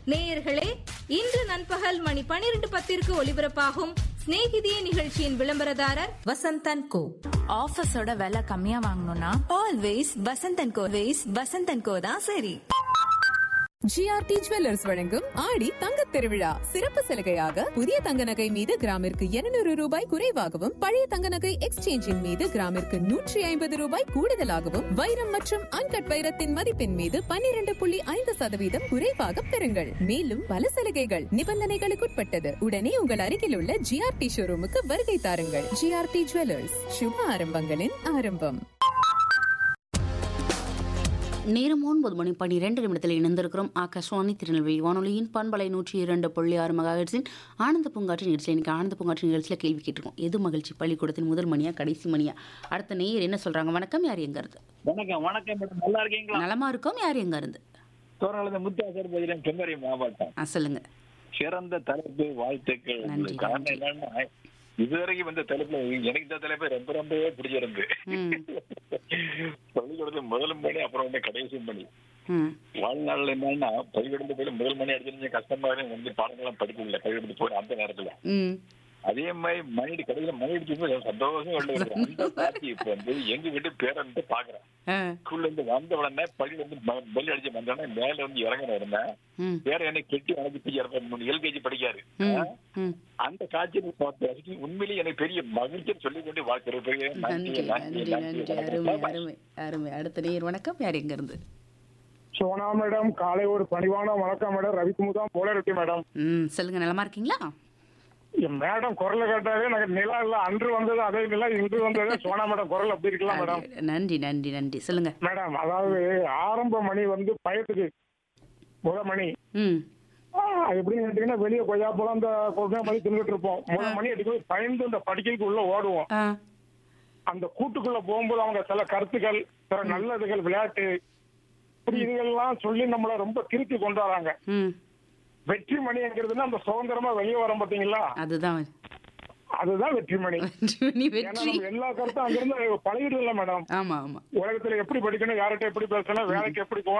நேயர்களே இன்று நண்பகல் மணி பனிரெண்டு பத்திற்கு ஒலிபரப்பாகும் சிநேகிதியே நிகழ்ச்சியின் விளம்பரதாரர் வசந்தன் கோ ஆஃபீஸோட விலை கம்மியா வாங்கணும்னா always Vasanthan co ways Vasanthan co தான் சரி ஜிஆர்டி ஜுவல்லர்ஸ் வழங்கும் ஆடி தங்கத் திருவிழா சிறப்பு சலுகையாக புதிய தங்க நகை மீது கிராமிற்கு 200 ரூபாய் குறைவாகவும் பழைய தங்க நகை எக்ஸ்சேஞ்சின் மீது கிராமிற்கு நூற்றி ஐம்பது ரூபாய் கூடுதலாகவும் வைரம் மற்றும் அன்கட் வைரத்தின் மதிப்பின் மீது 12.5% புள்ளி ஐந்து சதவீதம் குறைவாக பெறுங்கள் மேலும் பல சலுகைகள் நிபந்தனைகளுக்குட்பட்டது உடனே உங்கள் அருகில் உள்ள ஜிஆர்டி ஷோரூமுக்கு வருகை தாருங்கள் ஜிஆர்டி ஜுவல்லர்ஸ் சுப ஆரம்பங்களின் ஆரம்பம் நேரம் ஒன்பது மணி பன்னிரெண்டு நிமிடத்தில் இணைந்திருக்கிறோம் ஆகாஷ்வாணி திருநெல்வேலி வானொலியின் பண்பலை நூற்றி இரண்டு புள்ளி ஆறு மெகாஹெட்ஸின் ஆனந்த பூங்காற்று நிகழ்ச்சியில் இன்னைக்கு ஆனந்த பூங்காற்று நிகழ்ச்சியில் கேள்வி கேட்டிருக்கோம் எது மகிழ்ச்சி பள்ளிக்கூடத்தின் முதல் மணியா கடைசி மணியா அடுத்த நேயர் என்ன சொல்றாங்க வணக்கம் யார் எங்க இருந்து வணக்கம் வணக்கம் மேடம் நல்லா இருக்கீங்களா நலமா இருக்கோம் யார் எங்க இருந்து தோரணத்தை முத்தாசர் பதிலும் செம்மறி மாவட்டம் ஆ சொல்லுங்க சிறந்த தலைப்பு வாழ்த்துக்கள் நன்றி, உங்களுக்கு காரணம் நன்றி. என்னன்னா இதுவரைக்கும் வந்த தலைப்புல எனக்கு இந்த தலைப்பு ரொம்ப ரொம்பவே பிடிச்சிருந்து ம் பள்ளிக்கூடத்துல முதல் மணி அப்புறம் வந்து கடைசி மணி ம் வாழ்நாள்ல என்னன்னா பள்ளிக்கூடத்துல போய் முதல் மணி அடிச்சு கஷ்டமா இருக்கு வந்து பாடங்கள்லாம் படிக்கல பள்ளிக்கூடத்து போற அந்த நேரத்துல ம் அதே மாதிரி மணி கடைசியில மணி அடிச்சு போய் சந்தோஷம் வெளில வருது அந்த காட்சி இப்ப வந்து எங்க வீட்டு பேரன் பாக்குறேன் ஆ ஸ்கூல்ல இருந்து வந்த உடனே பள்ளியில இருந்து ப- பெல் அடிச்சு வந்தோடனே மேல வந்து இறங்கின உடனே ம் வேற என்ன கெட்டி அணைச்சு எல்கேஜி படிக்காரு ம் ம் அந்த காட்சியை பார்த்து ரசிச்சு உண்மையிலேயே எனக்கு பெரிய மகிழ்ச்சின்னு சொல்லி கொண்டு வாழ்க்கை பெரிய நன்றி நன்றி நன்றி அருமை அருமை அருமை அடுத்த நேயர் வணக்கம் யார் எங்க இருந்து சோனா மேடம் காலை ஒரு பணிவான வணக்கம் மேடம் ரவிக்குமுதான் போலரெட்டி மேடம் ம் சொல்லுங்க நலமா இருக்கீங்களா என் மேடம் குரலை கேட்டாலே எனக்கு நிலா இல்ல அன்று வந்தது அதே நிலா இன்று வந்தது சோனா மேடம் குரல் அப்படி இருக்கலாம் மேடம் நன்றி நன்றி நன்றி சொல்லுங்க மேடம் அதாவது ஆரம்ப மணி வந்து பயத்துக்கு முத மணி ம் ஆ, அது எப்படின்னு கேட்டீங்கன்னா வெளியே கொய்யா போல அந்த கொய்யா மணி தின்னுட்டு இருப்போம் முத மணி அடிக்கும்போது பயந்து அந்த படுக்கைக்கு உள்ள ஓடுவோம் ஆ அந்த கூட்டுக்குள்ள போகும்போது அவங்க சில கருத்துக்கள் சில நல்லதுகள் விளையாட்டு இப்படி இதுகள்லாம் சொல்லி நம்மள ரொம்ப திருத்தி கொண்டு வராங்க ம் வெற்றி மணிங்கிறதுன்னா அந்த சுதந்திரமா வெளியே வரோம் பாத்தீங்களா அதுதான் அதுதான் வெற்றி மணி நீ ஏன்னா வெற்றி நம்ம எல்லா கருத்தும் அங்கிருந்து பழகிடும்ல மேடம் ஆமா ஆமா உலகத்துல எப்படி படிக்கணும் யார்கிட்ட எப்படி பேசணும் வேலைக்கு எப்படி போகணும்